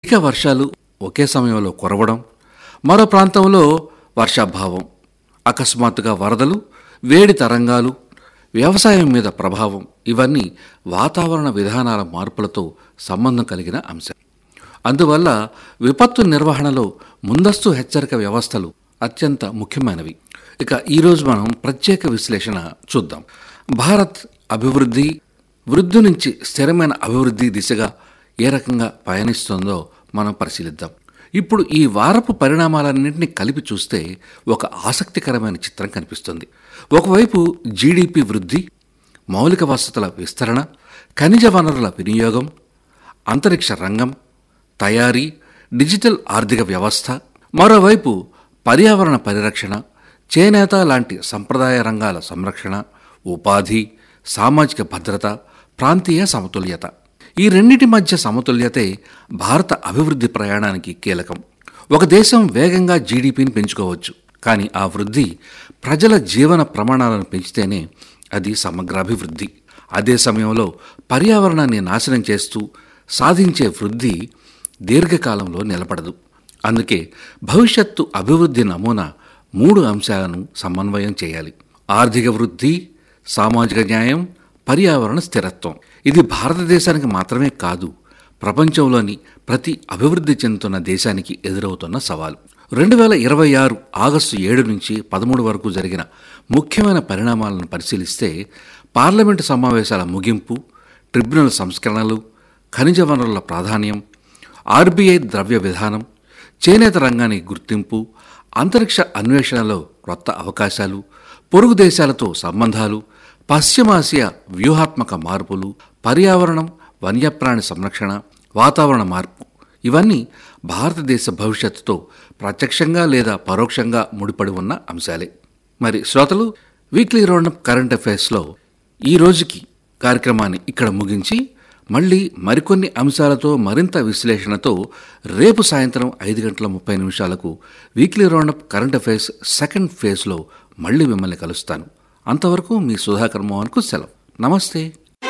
అధిక వర్షాలు ఒకే సమయంలో కురవడం మరో ప్రాంతంలో వర్షాభావం అకస్మాత్తుగా వరదలు వేడి తరంగాలు వ్యవసాయం మీద ప్రభావం ఇవన్నీ వాతావరణ విధానాల మార్పులతో సంబంధం కలిగిన అంశం అందువల్ల విపత్తు నిర్వహణలో ముందస్తు హెచ్చరిక వ్యవస్థలు అత్యంత ముఖ్యమైనవి ఇక ఈరోజు మనం ప్రత్యేక విశ్లేషణ చూద్దాం భారత్ అభివృద్ధి వృద్ధి నుంచి స్థిరమైన అభివృద్ధి దిశగా ఏ రకంగా పయనిస్తుందో మనం పరిశీలిద్దాం ఇప్పుడు ఈ వారపు పరిణామాలన్నింటినీ కలిపి చూస్తే ఒక ఆసక్తికరమైన చిత్రం కనిపిస్తుంది ఒకవైపు జీడిపి వృద్ధి మౌలిక వసతుల విస్తరణ ఖనిజ వనరుల వినియోగం అంతరిక్ష రంగం తయారీ డిజిటల్ ఆర్థిక వ్యవస్థ మరోవైపు పర్యావరణ పరిరక్షణ చేనేత లాంటి సంప్రదాయ రంగాల సంరక్షణ ఉపాధి సామాజిక భద్రత ప్రాంతీయ సమతుల్యత ఈ రెండింటి మధ్య సమతుల్యతే భారత అభివృద్ధి ప్రయాణానికి కీలకం ఒక దేశం వేగంగా జీడిపిని పెంచుకోవచ్చు కానీ ఆ వృద్ధి ప్రజల జీవన ప్రమాణాలను పెంచితేనే అది సమగ్రాభివృద్ధి అదే సమయంలో పర్యావరణాన్ని నాశనం చేస్తూ సాధించే వృద్ధి దీర్ఘకాలంలో నిలబడదు అందుకే భవిష్యత్తు అభివృద్ధి నమూనా మూడు అంశాలను సమన్వయం చేయాలి ఆర్థిక వృద్ధి సామాజిక న్యాయం పర్యావరణ స్థిరత్వం ఇది భారతదేశానికి మాత్రమే కాదు ప్రపంచంలోని ప్రతి అభివృద్ధి చెందుతున్న దేశానికి ఎదురవుతున్న సవాలు రెండు వేల ఇరవై ఆరు ఆగస్టు ఏడు నుంచి పదమూడు వరకు జరిగిన ముఖ్యమైన పరిణామాలను పరిశీలిస్తే పార్లమెంటు సమావేశాల ముగింపు ట్రిబ్యునల్ సంస్కరణలు ఖనిజ వనరుల ప్రాధాన్యం ఆర్బీఐ ద్రవ్య విధానం చేనేత రంగానికి గుర్తింపు అంతరిక్ష అన్వేషణలో కొత్త అవకాశాలు పొరుగు దేశాలతో సంబంధాలు పశ్చిమాసియా వ్యూహాత్మక మార్పులు పర్యావరణం వన్యప్రాణి సంరక్షణ వాతావరణ మార్పు ఇవన్నీ భారతదేశ భవిష్యత్తుతో ప్రత్యక్షంగా లేదా పరోక్షంగా ముడిపడి ఉన్న అంశాలే మరి శ్రోతలు వీక్లీ రౌండప్ కరెంట్ అఫైర్స్లో ఈ రోజుకి కార్యక్రమాన్ని ఇక్కడ ముగించి మళ్ళీ మరికొన్ని అంశాలతో మరింత విశ్లేషణతో రేపు సాయంత్రం ఐదు గంటల ముప్పై నిమిషాలకు weekly roundup current affairs second ఫేజ్లో మళ్ళీ మిమ్మల్ని కలుస్తాను అంతవరకు మీ సుధాకర్ మోహన్కు సెలవు నమస్తే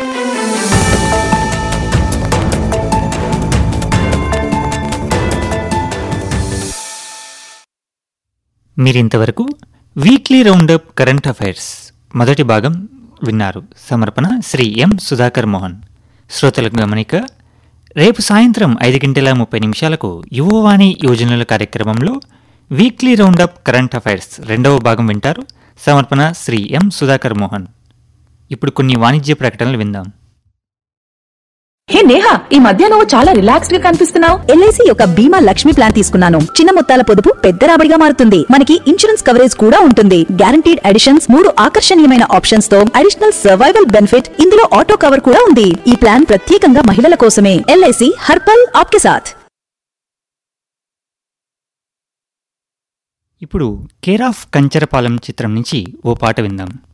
మీరింతవరకు వీక్లీ రౌండప్ కరెంట్ అఫైర్స్ మొదటి భాగం విన్నారు సమర్పణ శ్రీ ఎం సుధాకర్ మోహన్ శ్రోతలకు గమనిక రేపు సాయంత్రం ఐదు గంటల ముప్పై నిమిషాలకు యువవాణి యోజనల కార్యక్రమంలో వీక్లీ రౌండప్ కరెంట్ అఫైర్స్ రెండవ భాగం వింటారు సమర్పణ శ్రీ ఎం సుధాకర్ మోహన్ ఇప్పుడు కొన్ని వాణిజ్య ప్రకటనలు విందాం హే నేహా ఈ మధ్య నువ్వు చాలా రిలాక్స్డ్ గా కనిపిస్తున్నావు ఎల్ఐసి యొక్క బీమా లక్ష్మి ప్లాన్ తీసుకున్నాను చిన్న మొత్తాల పొదుపు పెద్ద రాబడిగా మారుతుంది మనకి ఇన్సూరెన్స్ కవరేజ్ కూడా ఉంటుంది గ్యారంటీడ్ అడిషన్స్ మూడు ఆకర్షణీయమైన ఆప్షన్స్ తో అడిషనల్ సర్వైవల్ బెనిఫిట్ ఇందులో ఆటో కవర్ కూడా ఉంది ఈ ప్లాన్ ప్రత్యేకంగా మహిళల కోసమే ఎల్ఐసి హర్పల్ ఆప్కే సాథ్ ఇప్పుడు కేర్ ఆఫ్ కంచరపాలెం చిత్రం నుంచి ఓ పాట విందాం